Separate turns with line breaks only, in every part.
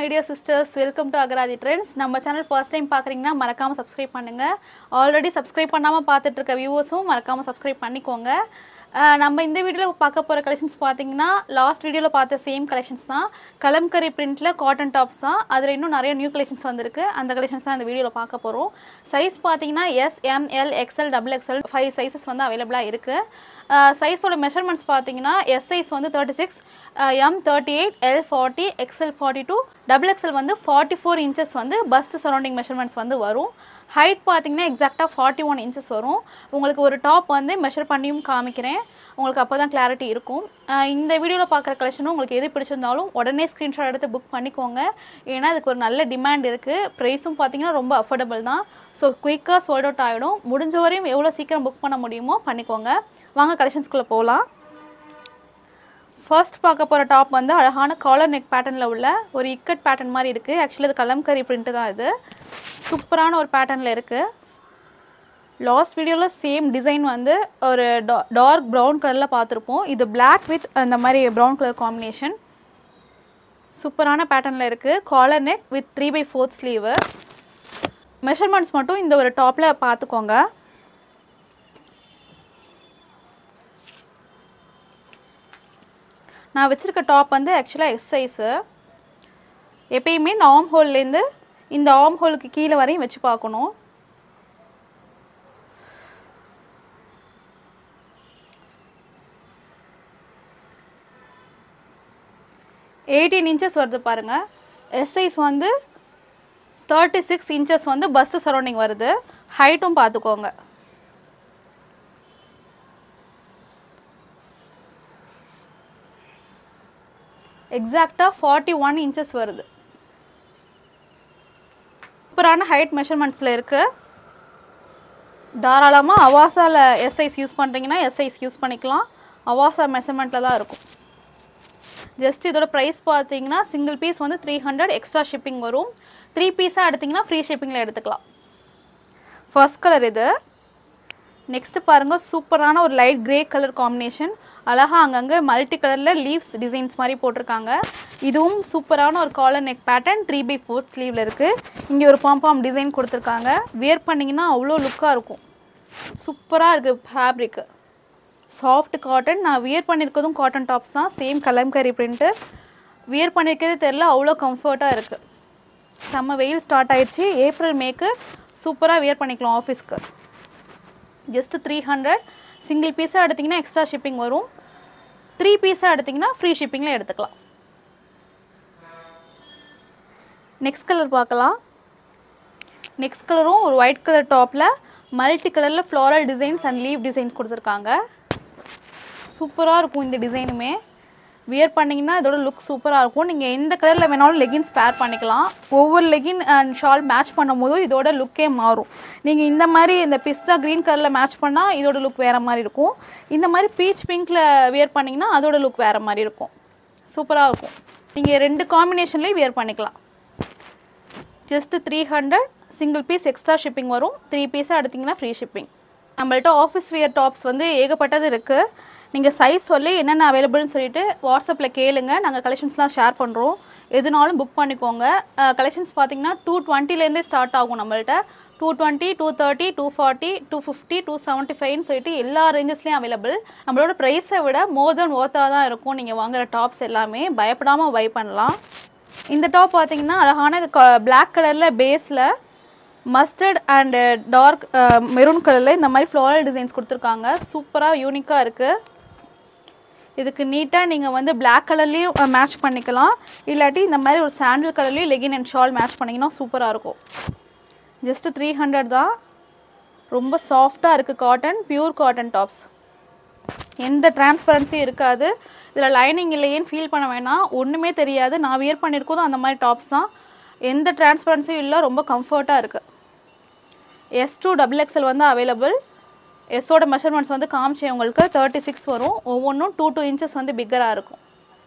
dear sisters welcome to Agarathi trends நம்ம channel first time பார்க்குறீங்கன்னா மறக்காமல் சப்ஸ்கிரைப் பண்ணுங்கள் ஆல்ரெடி சப்ஸ்கிரைப் பண்ணாமல் பார்த்துட்டு இருக்க வியூவர்ஸும் மறக்காமல் சப்ஸ்கிரைப் பண்ணிக்கோங்க அஹ் நம்ம இந்த வீடியோவில் பார்க்க போகிற கலெக்ஷன்ஸ் பார்த்தீங்கன்னா லாஸ்ட் வீடியோவில் பார்த்த சேம் கலெக்ஷன்ஸ் தான் கலம்கரி பிரிண்ட்டில் காட்டன் டாப்ஸ் தான் அதில் இன்னும் நிறைய நியூ கலெக்ஷன்ஸ் வந்திருக்கு அந்த கலெக்ஷன்ஸ் தான் இந்த வீடியோவில் பார்க்க போகிறோம் சைஸ் பார்த்தீங்கன்னா S M L XL double XL five sizes வந்து அவைலபிளாக இருக்குது சைஸோட மெஷர்மெண்ட்ஸ் பார்த்தீங்கன்னா எஸ் சைஸ் வந்து thirty six M thirty eight L forty XL forty two double XL வந்து ஃபார்ட்டி ஃபோர் இன்ச்சஸ் வந்து பஸ்ட் சரௌண்டிங் மெஷர்மெண்ட்ஸ் வந்து வரும் ஹைட் பார்த்தீங்கன்னா எக்ஸாக்டாக ஃபார்ட்டி ஒன் இன்ச்சஸ் வரும் உங்களுக்கு ஒரு டாப் வந்து மெஷர் பண்ணியும் காமிக்கிறேன் உங்களுக்கு அப்போ தான் கிளாரிட்டி இருக்கும் அஹ் இந்த வீடியோவில் பார்க்குற கலெக்ஷனும் உங்களுக்கு எது பிடிச்சிருந்தாலும் உடனே ஸ்க்ரீன்ஷாட் எடுத்து புக் பண்ணிக்கோங்க ஏன்னா அதுக்கு ஒரு நல்ல டிமாண்ட் இருக்குது ப்ரைஸும் பார்த்தீங்கன்னா ரொம்ப அஃபோர்டபுள் தான் ஸோ குயிக்காக சோல்ட் அவுட் ஆகிடும் முடிஞ்ச வரையும் எவ்வளோ சீக்கிரம் புக் பண்ண முடியுமோ பண்ணிக்கோங்க வாங்க கலெக்ஷன்ஸ்குள்ளே போகலாம் ஃபர்ஸ்ட் பார்க்க போகிற டாப் வந்து அழகான காலர் நெக் பேட்டர்னில் உள்ள ஒரு இக்கட் பேட்டர்ன் மாதிரி இருக்குது ஆக்சுவலி இது கலம்கரி பிரிண்ட்டு தான் இது சூப்பரான ஒரு பேட்டர்னில் இருக்குது லாஸ்ட் வீடியோவில் சேம் டிசைன் வந்து ஒரு டார்க் ப்ரௌன் கலரில் பார்த்துருப்போம் இது Black வித் அந்த மாதிரி ப்ரௌன் கலர் காம்பினேஷன் சூப்பரான பேட்டர்னில் இருக்குது collar neck with three by fourth sleeve measurements மட்டும் இந்த ஒரு டாப்பில் பார்த்துக்கோங்க நான் வச்சுருக்க டாப் வந்து ஆக்சுவலாக எஸ் சைஸு எப்பயுமே இந்த ஆம் ஹோல்லேருந்து இந்த ஆம் ஹோலுக்கு கீழே வரையும் வச்சு பார்க்கணும் எயிட்டீன் இன்ச்சஸ் வருது பாருங்கள் எஸ் சைஸ் வந்து தேர்ட்டி சிக்ஸ் இன்ச்சஸ் வந்து பஸ்ஸு சரௌண்டிங் வருது ஹைட்டும் பார்த்துக்கோங்க எக்ஸாக்டாக ஃபார்ட்டி ஒன் இன்ச்சஸ் வருது சூப்பரான ஹைட் மெஷர்மெண்ட்ஸில் இருக்குது தாராளமாக அவாசாவில் எஸ்ஐஸ் யூஸ் பண்ணுறீங்கன்னா எஸ்ஐஸ் யூஸ் பண்ணிக்கலாம் அவாசா மெஷர்மெண்ட்டில் தான் இருக்கும் ஜஸ்ட் இதோட ப்ரைஸ் பார்த்தீங்கன்னா சிங்கிள் பீஸ் வந்து த்ரீ ஹண்ட்ரட் எக்ஸ்ட்ரா ஷிப்பிங் வரும் த்ரீ பீஸாக எடுத்திங்கன்னா ஃப்ரீ ஷிப்பிங்கில் எடுத்துக்கலாம் ஃபர்ஸ்ட் கலர் இது நெக்ஸ்ட் பாருங்கள் சூப்பரான ஒரு லைட் கிரே கலர் காம்பினேஷன் அழகாக அங்கங்கே மல்டி கலரில் லீவ்ஸ் டிசைன்ஸ் மாதிரி போட்டிருக்காங்க இதுவும் சூப்பரான ஒரு collar neck pattern three by fourth ஸ்லீவில் இருக்குது இங்கே ஒரு பாம்பாம் டிசைன் கொடுத்துருக்காங்க வியர் பண்ணிங்கன்னா அவ்வளோ லுக்காக இருக்கும் சூப்பராக இருக்குது ஃபேப்ரிக்கு சாஃப்ட் காட்டன் நான் வியர் பண்ணியிருக்கிறதும் காட்டன் டாப்ஸ் தான் சேம் கலம்கரி பிரிண்ட்டு வியர் பண்ணியிருக்கிறதே தெரில அவ்வளோ கம்ஃபர்ட்டாக இருக்குது செம்ம வெயில் ஸ்டார்ட் ஆயிடுச்சு ஏப்ரல் மேக்கு சூப்பராக வியர் பண்ணிக்கலாம் ஆஃபீஸ்க்கு ஜஸ்ட் த்ரீ ஹண்ட்ரட் சிங்கிள் பீஸாக எடுத்திங்கன்னா எக்ஸ்ட்ரா ஷிப்பிங் வரும் த்ரீ பீஸாக எடுத்திங்கன்னா ஃப்ரீ ஷிப்பிங்கில் எடுத்துக்கலாம் நெக்ஸ்ட் கலர் பார்க்கலாம் நெக்ஸ்ட் கலரும் ஒரு ஒயிட் கலர் டாப்பில் மல்டி கலரில் floral designs and leaf designs கொடுத்துருக்காங்க சூப்பராக இருக்கும் இந்த டிசைனுமே வியர் பண்ணிங்கன்னா இதோட லுக் சூப்பராக இருக்கும் நீங்கள் எந்த கலரில் வேணாலும் லெகின்ஸ் பேர் பண்ணிக்கலாம் ஒவ்வொரு லெகின் அண்ட் ஷால் மேட்ச் பண்ணும்போதும் இதோட லுக்கே மாறும் நீங்கள் இந்த மாதிரி இந்த பிஸ்தா க்ரீன் கலரில் மேட்ச் பண்ணால் இதோட லுக் வேறு மாதிரி இருக்கும் இந்த மாதிரி பீச் பிங்க்கில் வியர் பண்ணிங்கன்னா அதோட லுக் வேறு மாதிரி இருக்கும் சூப்பராக இருக்கும் நீங்கள் ரெண்டு காம்பினேஷன்லேயும் வியர் பண்ணிக்கலாம் just three hundred single piece extra shipping வரும் த்ரீ பீஸாக எடுத்திங்கன்னா ஃப்ரீ ஷிப்பிங் நம்மள்ட்ட ஆஃபீஸ் வியர் டாப்ஸ் வந்து ஏகப்பட்டது இருக்குது நீங்கள் சைஸ் சொல்லி என்னென்ன அவைலபிள்னு சொல்லிட்டு வாட்ஸ்அப்பில் கேளுங்க நாங்கள் கலெக்ஷன்ஸ்லாம் ஷேர் பண்ணுறோம் எதுனாலும் புக் பண்ணிக்கோங்க கலெக்ஷன்ஸ் பார்த்தீங்கன்னா டூ டுவெண்ட்டிலேருந்தே ஸ்டார்ட் ஆகும் நம்மள்ட்ட two twenty two thirty two forty two fifty two seventy ஃபைவ்னு சொல்லிட்டு எல்லா ரேஞ்சஸ்லேயும் அவைலபிள் நம்மளோட ப்ரைஸை விட மோர் தென் ஒர்த்தாக தான் இருக்கும் நீங்கள் வாங்குற டாப்ஸ் எல்லாமே பயப்படாமல் பை பண்ணலாம் இந்த டாப் பார்த்தீங்கன்னா அழகான பிளாக் கலரில் பேஸில் மஸ்டர்ட் அண்டு டார்க் மெரூன் கலரில் இந்த மாதிரி ஃப்ளாரல் டிசைன்ஸ் கொடுத்துருக்காங்க சூப்பராக யூனிக்காக இருக்குது இதுக்கு நீட்டாக நீங்கள் வந்து பிளாக் கலர்லேயும் மேட்ச் பண்ணிக்கலாம் இல்லாட்டி இந்த மாதிரி ஒரு சாண்டில் கலர்லேயும் லெகின் அண்ட் ஷால் மேட்ச் பண்ணிங்கன்னா சூப்பராக இருக்கும் ஜஸ்ட்டு த்ரீ ஹண்ட்ரட் தான் ரொம்ப சாஃப்டாக இருக்குது காட்டன் பியூர் காட்டன் டாப்ஸ் எந்த டிரான்ஸ்பரன்சியும் இருக்காது இதில் லைனிங் இல்லையேன்னு ஃபீல் பண்ண வேணாம் ஒன்றுமே தெரியாது நான் வியர் பண்ணியிருக்கோதும் அந்த மாதிரி டாப்ஸ் தான் எந்த டிரான்ஸ்பரன்சியும் இல்லை ரொம்ப கம்ஃபர்ட்டாக இருக்குது எஸ் டூ டபுள் எக்ஸ்எல் வந்து அவைலபிள் எஸ்ஸோட மெஷர்மெண்ட்ஸ் வந்து காமிச்சேன் உங்களுக்கு தேர்ட்டி சிக்ஸ் வரும் ஒவ்வொன்றும் டூ டூ இன்ச்சஸ் வந்து பிக்கராக இருக்கும்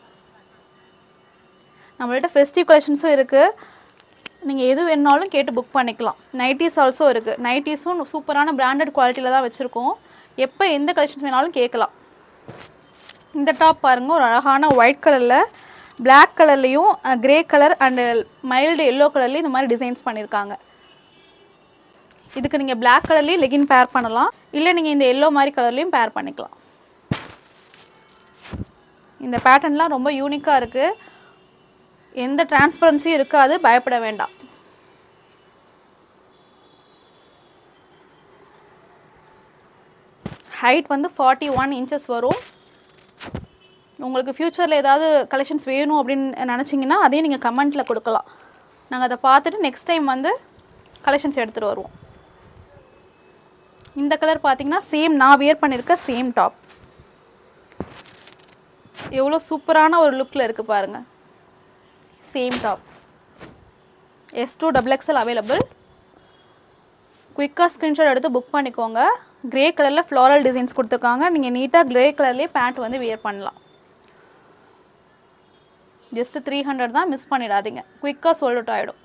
நம்மள்ட்ட ஃபெஸ்டிவ் கலெக்ஷன்ஸும் இருக்குது நீங்கள் எது வேணுனாலும் கேட்டு புக் பண்ணிக்கலாம் நைட்டிஸ் ஆல்சோ இருக்குது நைட்டிஸும் சூப்பரான பிராண்டட் குவாலிட்டியில் தான் வச்சுருக்கோம் எப்போ எந்த கலெக்ஷன்ஸ் வேணாலும் கேட்கலாம் இந்த டாப் பாருங்கள் ஒரு அழகான ஒயிட் கலரில் Black கலர்லேயும் grey colour and mild yellow கலர்லேயும் இந்த மாதிரி டிசைன்ஸ் பண்ணியிருக்காங்க இதுக்கு நீங்கள் Black கலர்லேயும் லெகின் பேர் பண்ணலாம் இல்லை நீங்கள் இந்த எல்லோ மாதிரி கலர்லேயும் பேர் பண்ணிக்கலாம் இந்த பேட்டர்ன்லாம் ரொம்ப யூனிக்காக இருக்குது எந்த டிரான்ஸ்பரன்சியும் இருக்காது பயப்பட வேண்டாம் ஹைட் வந்து ஃபார்ட்டி ஒன் இன்ச்சஸ் வரும் உங்களுக்கு ஃப்யூச்சரில் ஏதாவது கலெக்ஷன்ஸ் வேணும் அப்படின்னு நினச்சிங்கன்னா அதையும் நீங்கள் கமெண்ட்டில் கொடுக்கலாம் நாங்கள் அதை பார்த்துட்டு நெக்ஸ்ட் டைம் வந்து கலெக்ஷன்ஸ் எடுத்துகிட்டு வருவோம் இந்த கலர் பார்த்தீங்கன்னா சேம் நான் வியர் பண்ணியிருக்க சேம் டாப் எவ்வளோ சூப்பரான ஒரு லுக்கில் இருக்குது பாருங்கள் same top S two double XL available குயிக்காக ஸ்க்ரீன்ஷாட் எடுத்து புக் பண்ணிக்கோங்க கிரே கலரில் ஃப்ளாரல் டிசைன்ஸ் கொடுத்துருக்காங்க நீங்கள் நீட்டாக கிரே கலர்லேயே பேண்ட் வந்து வியர் பண்ணலாம் ஜஸ்ட் த்ரீ ஹண்ட்ரட் தான் மிஸ் பண்ணிடாதீங்க குயிக்காக sold out ஆகிடும்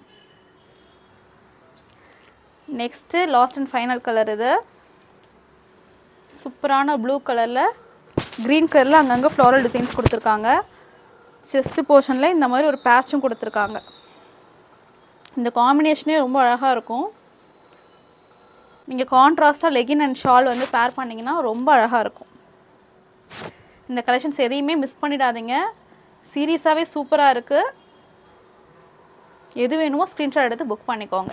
next last and final colour இது சூப்பரான ப்ளூ கலரில் க்ரீன் கலரில் அங்கங்கே ஃப்ளாரல் டிசைன்ஸ் கொடுத்துருக்காங்க செஸ்ட் போர்ஷனில் இந்த மாதிரி ஒரு பேட்சும் கொடுத்துருக்காங்க இந்த காம்பினேஷனே ரொம்ப அழகாக இருக்கும் நீங்கள் கான்ட்ராஸ்ட்டாக லெகின் அண்ட் ஷால் வந்து பேர் பண்ணிங்கன்னா ரொம்ப அழகாக இருக்கும் இந்த கலெக்ஷன்ஸ் எதையுமே மிஸ் பண்ணிடாதீங்க சீரியஸாகவே சூப்பராக இருக்குது எது வேணுமோ ஸ்க்ரீன்ஷாட் எடுத்து புக் பண்ணிக்கோங்க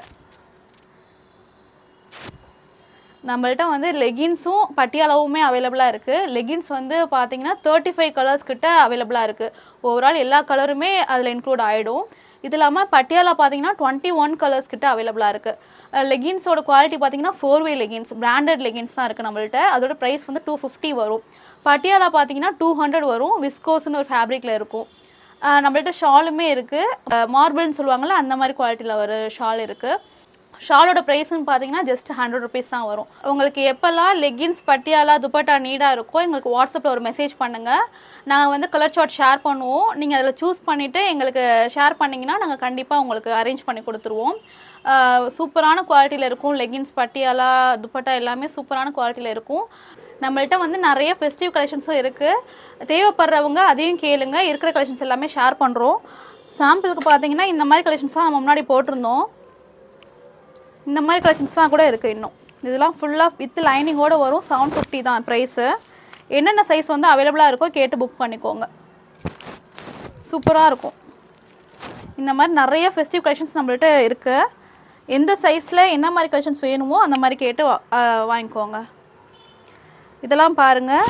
நம்மள்ட்ட வந்து லெகின்ஸும் பட்டியாலாவுமே அவைலபிளாக இருக்குது லெகின்ஸ் வந்து பார்த்தீங்கன்னா தேர்ட்டி ஃபைவ் கலர்ஸ் கிட்ட அவைலபிளாக இருக்குது ஓவரால் எல்லா கலருமே அதில் இன்க்ளூட் ஆகிடும் இது இல்லாமல் பட்டியாலா பார்த்தீங்கன்னா டுவெண்ட்டி ஒன் கலர்ஸ் கிட்ட அவைலபிளாக இருக்குது லெகின்ஸோட குவாலிட்டி பார்த்தீங்கன்னா four way leggings branded leggings தான் இருக்குது நம்மள்ட்ட அதோட ப்ரைஸ் வந்து டூ ஃபிஃப்டி வரும் பட்டியாலா பார்த்தீங்கன்னா டூ ஹண்ட்ரட் வரும் விஸ்கோஸ்னு ஒரு ஃபேப்ரிக்கில் இருக்கும் அஹ் நம்மள்ட்ட ஷாலுமே இருக்குது மார்பிள்னு சொல்லுவாங்கள்ல அந்த மாதிரி குவாலிட்டியில் ஒரு ஷால் இருக்குது ஷாலோட ப்ரைஸ்னு பார்த்தீங்கன்னா ஜஸ்ட் ஹண்ட்ரட் ருபீஸ் தான் வரும் உங்களுக்கு எப்போல்லாம் லெகின்ஸ் பட்டியாலா துப்பட்டா நீடாக இருக்கோ எங்களுக்கு வாட்ஸ்அப்பில் ஒரு மெசேஜ் பண்ணுங்கள் நாங்கள் வந்து கலர் சார்ட் ஷேர் பண்ணுவோம் நீங்கள் அதில் சூஸ் பண்ணிவிட்டு எங்களுக்கு ஷேர் பண்ணிங்கன்னா நாங்கள் கண்டிப்பாக உங்களுக்கு அரேஞ்ச் பண்ணி கொடுத்துருவோம் ஆஹ் சூப்பரான குவாலிட்டியில் இருக்கும் லெகின்ஸ் பட்டியாலா துப்பட்டா எல்லாமே சூப்பரான குவாலிட்டியில் இருக்கும் நம்மள்ட்ட வந்து நிறைய ஃபெஸ்டிவ் கலெக்ஷன்ஸும் இருக்குது தேவைப்படுறவங்க அதையும் கேளுங்க இருக்கிற கலெக்ஷன்ஸ் எல்லாமே ஷேர் பண்ணுறோம் சாம்பிளுக்கு பார்த்தீங்கன்னா இந்த மாதிரி கலெக்ஷன்ஸ்லாம் நம்ம முன்னாடி போட்டிருந்தோம் இந்த மாதிரி கலெக்ஷன்ஸ்லாம் கூட இருக்குது இன்னும் இதெல்லாம் ஃபுல்லாக வித் லைனிங்கோடு வரும் செவன் ஃபிஃப்டி தான் ப்ரைஸு என்னென்ன சைஸ் வந்து அவைலபிளாக இருக்கோ கேட்டு புக் பண்ணிக்கோங்க சூப்பராக இருக்கும் இந்த மாதிரி நிறைய ஃபெஸ்டிவ் கலெக்ஷன்ஸ் நம்மள்ட்ட இருக்குது எந்த சைஸில் என்ன மாதிரி கலெக்ஷன்ஸ் வேணுமோ அந்த மாதிரி கேட்டு வா- ஆ, வாங்கிக்கோங்க இதெல்லாம் பாருங்கள்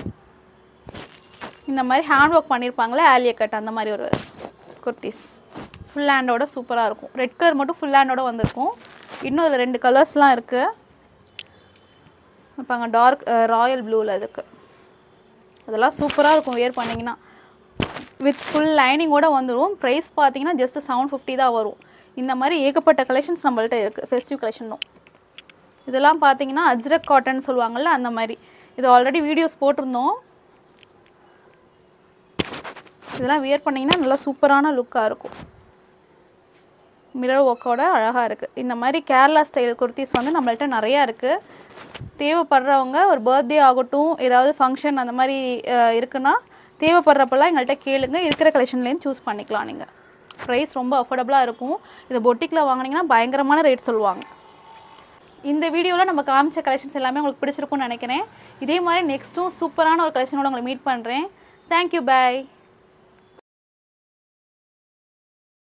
இந்த மாதிரி ஹேண்ட் ஒர்க் பண்ணியிருப்பாங்களே ஆலியா கட் அந்த மாதிரி ஒரு குர்த்திஸ் ஃபுல் ஹேண்டோட சூப்பராக இருக்கும் ரெட் கலர் மட்டும் ஃபுல் ஹேண்டோட வந்திருக்கும் இன்னும் இதில் ரெண்டு கலர்ஸ்லாம் இருக்குது இப்போ அங்கே டார்க் ராயல் ப்ளூவில் இருக்குது அதெல்லாம் சூப்பராக இருக்கும் வியர் பண்ணிங்கன்னா வித் ஃபுல் லைனிங்கோட வந்துடும் ப்ரைஸ் பார்த்தீங்கன்னா ஜஸ்ட் செவன் ஃபிஃப்டி தான் வரும் இந்த மாதிரி ஏகப்பட்ட கலெக்ஷன்ஸ் நம்மள்ட்ட இருக்குது ஃபெஸ்டிவ் கலெக்ஷனும் இதெல்லாம் பார்த்தீங்கன்னா அஜ்ரக் காட்டன் சொல்லுவாங்கள்ல அந்த மாதிரி இது ஆல்ரெடி வீடியோஸ் போட்டிருந்தோம் இதெல்லாம் வியர் பண்ணிங்கன்னா நல்லா சூப்பரான லுக்காக இருக்கும் மிரர் ஒர்க்கோட அழகாக இருக்குது இந்த மாதிரி கேரளா ஸ்டைல் குர்த்திஸ் வந்து நம்மள்ட்ட நிறையா இருக்குது தேவைப்படுறவங்க ஒரு பர்த்டே ஆகட்டும் ஏதாவது ஃபங்க்ஷன் அந்த மாதிரி அஹ், இருக்குன்னா தேவைப்படுறப்பெல்லாம் எங்கள்கிட்ட கேளுங்க இருக்கிற கலெக்ஷன்லேருந்து சூஸ் பண்ணிக்கலாம் நீங்கள் ப்ரைஸ் ரொம்ப அஃபோர்டபுளாக இருக்கும் இதை பொட்டிக்கில் வாங்குனீங்கன்னா பயங்கரமான ரேட் சொல்லுவாங்க இந்த வீடியோவில் நம்ம காமிச்ச கலெக்ஷன்ஸ் எல்லாமே உங்களுக்கு பிடிச்சிருக்கும்னு நினைக்கிறேன் இதே மாதிரி நெக்ஸ்ட்டும் சூப்பரான ஒரு கலெக்ஷனோட உங்களை மீட் பண்ணுறேன் தேங்க்யூ பாய்